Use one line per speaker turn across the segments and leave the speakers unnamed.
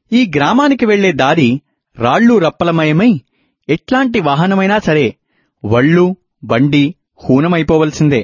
ఈ గ్రామానికి వెళ్లే దారి రాళ్ళు రప్పలమయమై ఎట్లాంటి వాహనమైనా సరే వళ్ళు బండి హూనమైపోవలసిందే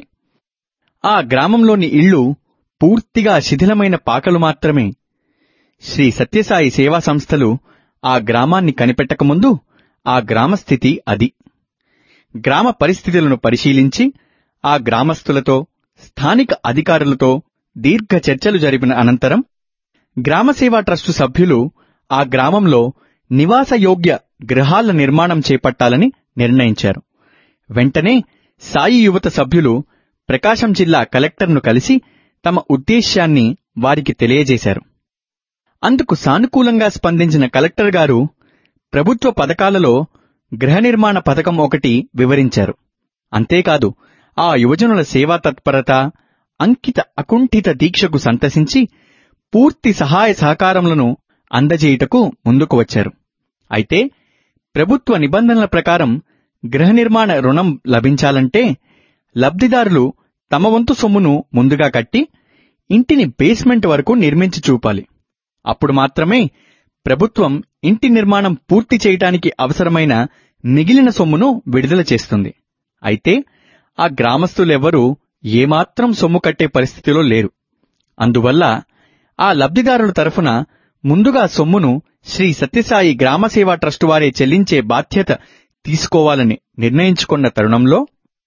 ఆ గ్రామంలోని ఇళ్ళు పూర్తిగా శిథిలమైన పాకలు మాత్రమే శ్రీ సత్యసాయి సేవా సంస్థలు ఆ గ్రామాన్ని కనిపెట్టకముందు ఆ గ్రామస్థితి అది గ్రామ పరిస్థితులను పరిశీలించి ఆ గ్రామస్తులతో స్థానిక అధికారులతో దీర్ఘ చర్చలు జరిపిన అనంతరం గ్రామసేవా ట్రస్టు సభ్యులు ఆ గ్రామంలో నివాసయోగ్య గృహాల నిర్మాణం చేపట్టాలని నిర్ణయించారు వెంటనే సాయి యువత సభ్యులు ప్రకాశం జిల్లా కలెక్టర్ను కలిసి తమ ఉద్దేశ్యాన్ని వారికి తెలియజేశారు అందుకు సానుకూలంగా స్పందించిన కలెక్టర్ గారు ప్రభుత్వ పథకాలలో గృహ నిర్మాణ పథకం ఒకటి వివరించారు అంతేకాదు ఆ యువజనుల సేవా తత్పరత అంకిత అకుంఠిత దీక్షకు సంతసించి పూర్తి సహాయ సహకారములను అందజేయుటకు ముందుకు వచ్చారు అయితే ప్రభుత్వ నిబంధనల ప్రకారం గృహ నిర్మాణ రుణం లభించాలంటే లబ్ధిదారులు తమ వంతు సొమ్మును ముందుగా కట్టి ఇంటిని బేస్మెంట్ వరకు నిర్మించి చూపాలి అప్పుడు మాత్రమే ప్రభుత్వం ఇంటి నిర్మాణం పూర్తి చేయటానికి అవసరమైన మిగిలిన సొమ్మును విడుదల చేస్తుంది అయితే ఆ గ్రామస్తులెవ్వరూ ఏమాత్రం సొమ్ము కట్టే పరిస్థితిలో లేరు అందువల్ల ఆ లబ్ధిదారుల తరఫున ముందుగా సొమ్మును శ్రీ సత్యసాయి గ్రామసేవా ట్రస్టు వారే చెల్లించే బాధ్యత తీసుకోవాలని నిర్ణయించుకున్న తరుణంలో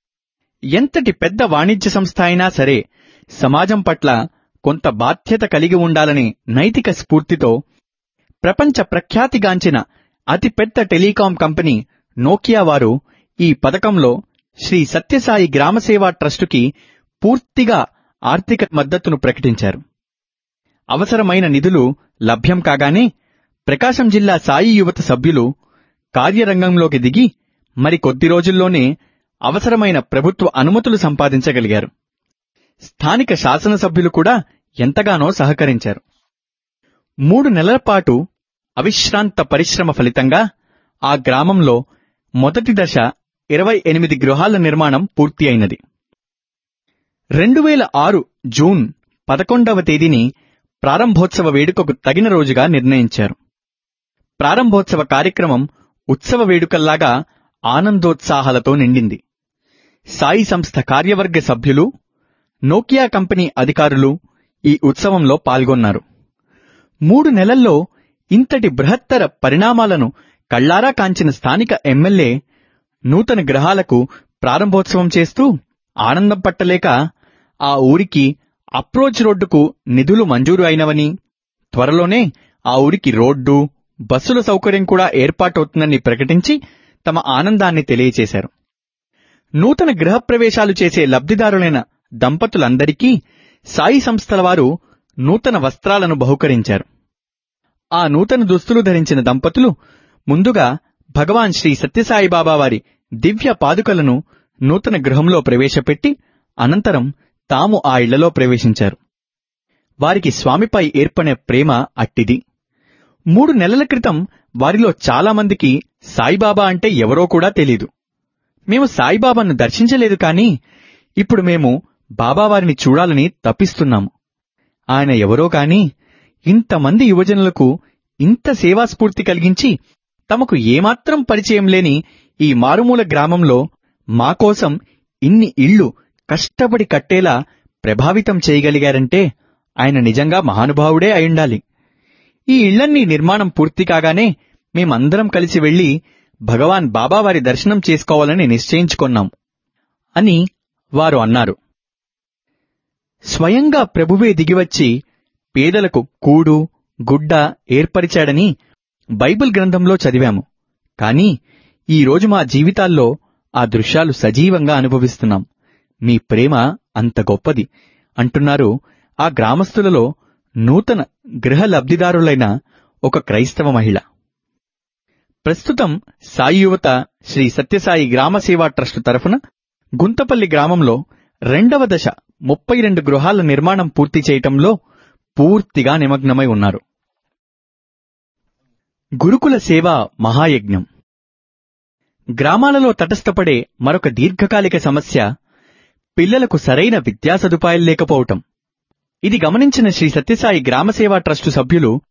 ఎంతటి పెద్ద వాణిజ్య సంస్థ అయినా సరే సమాజం పట్ల కొంత బాధ్యత కలిగి ఉండాలని నైతిక స్ఫూర్తితో ప్రపంచ ప్రఖ్యాతిగాంచిన అతిపెద్ద టెలికాం కంపెనీ నోకియా వారు ఈ పథకంలో శ్రీ సత్యసాయి గ్రామసేవా ట్రస్టుకి పూర్తిగా ఆర్థిక మద్దతును ప్రకటించారు అవసరమైన నిధులు లభ్యం కాగానే ప్రకాశం జిల్లా సాయి యువత సభ్యులు కార్యరంగంలోకి దిగి మరి కొద్ది రోజుల్లోనే అవసరమైన ప్రభుత్వ అనుమతులు సంపాదించగలిగారు స్థానిక శాసనసభ్యులు కూడా ఎంతగానో సహకరించారు మూడు నెలల పాటు అవిశ్రాంత పరిశ్రమ ఫలితంగా ఆ గ్రామంలో మొదటి దశ ఇరవై ఎనిమిది గృహాల నిర్మాణం పూర్తి అయినది రెండు వేల ఆరు జూన్ పదకొండవ తేదీని ప్రారంభోత్సవ వేడుకకు తగిన రోజుగా నిర్ణయించారు ప్రారంభోత్సవ కార్యక్రమం ఉత్సవ వేడుకల్లాగా ఆనందోత్సాహాలతో నిండింది సాయి సంస్థ కార్యవర్గ సభ్యులు నోకియా కంపెనీ అధికారులు ఈ ఉత్సవంలో పాల్గొన్నారు మూడు నెలల్లో ఇంతటి బృహత్తర పరిణామాలను కళ్లారా కాంచిన స్థానిక ఎమ్మెల్యే నూతన గ్రహాలకు ప్రారంభోత్సవం చేస్తూ ఆనందం పట్టలేక ఆ ఊరికి అప్రోచ్ రోడ్డుకు నిధులు మంజూరు అయినవని త్వరలోనే ఆ ఊరికి రోడ్డు బస్సుల సౌకర్యం కూడా ఏర్పాటవుతుందని ప్రకటించి తమ ఆనందాన్ని తెలియచేశారు నూతన గృహప్రవేశాలు చేసే లబ్ధిదారులైన దంపతులందరికీ సాయి సంస్థల వారు నూతన వస్త్రాలను బహుకరించారు ఆ నూతన దుస్తులు ధరించిన దంపతులు ముందుగా భగవాన్ శ్రీ సత్యసాయి బాబా వారి దివ్య పాదుకలను నూతన గృహంలో ప్రవేశపెట్టి అనంతరం తాము ఆ ఇళ్లలో ప్రవేశించారు వారికి స్వామిపై ఏర్పడే ప్రేమ అట్టిది మూడు నెలల క్రితం వారిలో చాలామందికి సాయిబాబా అంటే ఎవరో కూడా తెలీదు మేము సాయిబాబాను దర్శించలేదు కానీ ఇప్పుడు మేము బాబావారిని చూడాలని తప్పిస్తున్నాము ఆయన ఎవరో కాని ఇంతమంది యువజనులకు ఇంత సేవాస్ఫూర్తి కలిగించి తమకు ఏమాత్రం పరిచయం లేని ఈ మారుమూల గ్రామంలో మా కోసం ఇన్ని ఇళ్ళు కష్టపడి కట్టేలా ప్రభావితం చేయగలిగారంటే ఆయన నిజంగా మహానుభావుడే అయుండాలి ఈ ఇళ్లన్నీ నిర్మాణం పూర్తి కాగానే మేమందరం కలిసి వెళ్లి భగవాన్ బాబావారి దర్శనం చేసుకోవాలని నిశ్చయించుకున్నాం అని వారు అన్నారు స్వయంగా ప్రభువే దిగివచ్చి పేదలకు కూడు గుడ్డ ఏర్పరిచాడని బైబిల్ గ్రంథంలో చదివాము కాని ఈరోజు మా జీవితాల్లో ఆ దృశ్యాలు సజీవంగా అనుభవిస్తున్నాం మీ ప్రేమ అంత గొప్పది అంటున్నారు ఆ గ్రామస్తులలో నూతన గృహ లబ్ధిదారులైన ఒక క్రైస్తవ మహిళ ప్రస్తుతం సాయి యువత శ్రీ సత్యసాయి గ్రామ సేవా ట్రస్ట్ తరఫున గుంతపల్లి గ్రామంలో రెండవ దశ ముప్పై రెండు గృహాల నిర్మాణం పూర్తి చేయటంలో పూర్తిగా నిమగ్నమై ఉన్నారు గురుకుల సేవ మహాయజ్ఞం గ్రామాలలో తటస్థపడే మరొక దీర్ఘకాలిక సమస్య పిల్లలకు సరైన విద్యా సదుపాయాలు లేకపోవటం ఇది గమనించిన శ్రీ సత్యసాయి గ్రామసేవా ట్రస్టు సభ్యులు